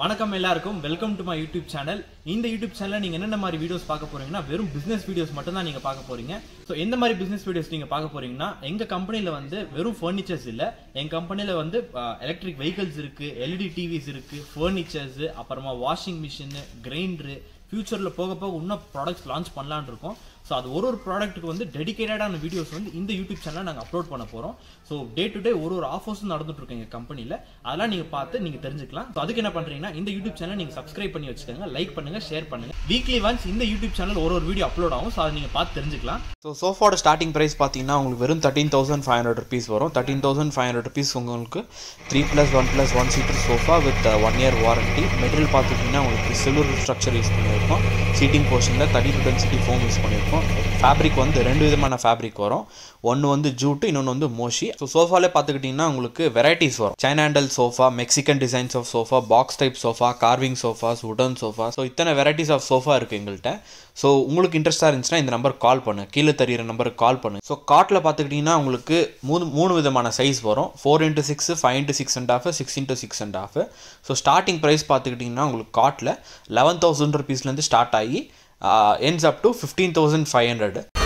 வணக்கம் எல்லாருக்கும் welcome to my YouTube channel இந்த யூடியூப் சேனலில் நீங்கள் என்னென்ன மாதிரி வீடியோஸ் பார்க்க போறீங்கன்னா வெறும் பிசினஸ் வீடியோஸ் மட்டும் தான் நீங்கள் பார்க்க போறீங்க ஸோ எந்த மாதிரி பிசினஸ் வீடியோஸ் நீங்கள் பார்க்க போறீங்கன்னா எங்கள் கம்பெனியில் வந்து வெறும் ஃபர்னிச்சர்ஸ் இல்லை எங்கள் கம்பெனியில் வந்து எலக்ட்ரிக் வெஹிக்கிள்ஸ் இருக்கு எல்இடி டிவிஸ் இருக்கு ஃபர்னிச்சர்ஸ் அப்புறமா வாஷிங் மிஷின் கிரைண்டரு ஃபியூச்சரில் போக போக இன்னும் ப்ராடக்ட்ஸ் லான்ச் பண்ணலான்னு இருக்கோம் ஸோ அது ஒரு ஒரு ப்ராடக்ட்டுக்கு வந்து டெடிகேட்டடான வீடியோஸ் வந்து இந்த யூடியூப் சேனலில் நாங்கள் அப்லோட் பண்ண போகிறோம் ஸோ டே டு டே ஒரு ஒரு ஆஃபர்ஸும் நடந்துட்டு இருக்கு எங்கள் கம்பெனியில் அதெல்லாம் நீங்கள் பார்த்து நீங்கள் தெரிஞ்சுக்கலாம் ஸோ அதுக்கு என்ன பண்ணுறீங்கன்னா இந்த யூடியூப் சேனல் நீங்கள் சப்ஸ்கிரைப் பண்ணி வச்சுக்கோங்க லைக் பண்ணுங்க ஷேர் பண்ணுங்க வீக்லி ஒன்ஸ் இந்த யூடியூப் சேனல் ஒரு ஒரு வீடியோ அப்லோட் ஆகும் ஸோ அதை நீங்கள் பார்த்து தெரிஞ்சுக்கலாம் ஸோ சோஃபாவோட ஸ்டார்டிங் ப்ரைஸ் பார்த்தீங்கன்னா உங்களுக்கு வெறும் thirteen thousand five hundred rupees வரும் thirteen thousand five hundred rupees உங்களுக்கு three plus one plus one seater sofa with one year warranty material பார்த்துட்டிங்கன்னா உங்களுக்கு சில்வர் ஸ்ட்ரக்சர் யூஸ் பண்ணியிருக்கோம் சீட்டிங் போர்ஷனில் thirty two density foam use பண்ணியிருக்கோம் fabric வந்து ரெண்டு விதமான ஃபேப்ரிக் வரும் ஒன்று வந்து ஜூட்டு இன்னொன்று வந்து மோஷி ஸோ சோஃபாலே பார்த்துக்கிட்டிங்கன்னா உங்களுக்கு வெரைட்டிஸ் வரும் China handle sofa Mexican designs of sofa box type sofa carving sofas உடன் சோஃபா ஸோ இத்தனை வெரைட்டிஸ் ஆஃப் சோஃபா இருக்குது எங்கள்கிட்ட ஸோ உங்களுக்கு இன்ட்ரெஸ்ட்டாக இருந்துச்சுன்னா இந்த நம்பர் கால் பண்ணு கீழே தெரியிற நம்பருக்கு கால் பண்ணு ஸோ காட்டில் பார்த்துக்கிட்டிங்கன்னா உங்களுக்கு மூணு மூணு விதமான சைஸ் வரும் four into six five into six and half six into six and half so starting price பார்த்துக்கிட்டிங்கன்னா உங்களுக்கு காட்டில் லெவன் தௌசண்ட் ருபீஸ்லேருந்து ஸ்டார்ட் ஆகி ends up to fifteen thousand five hundred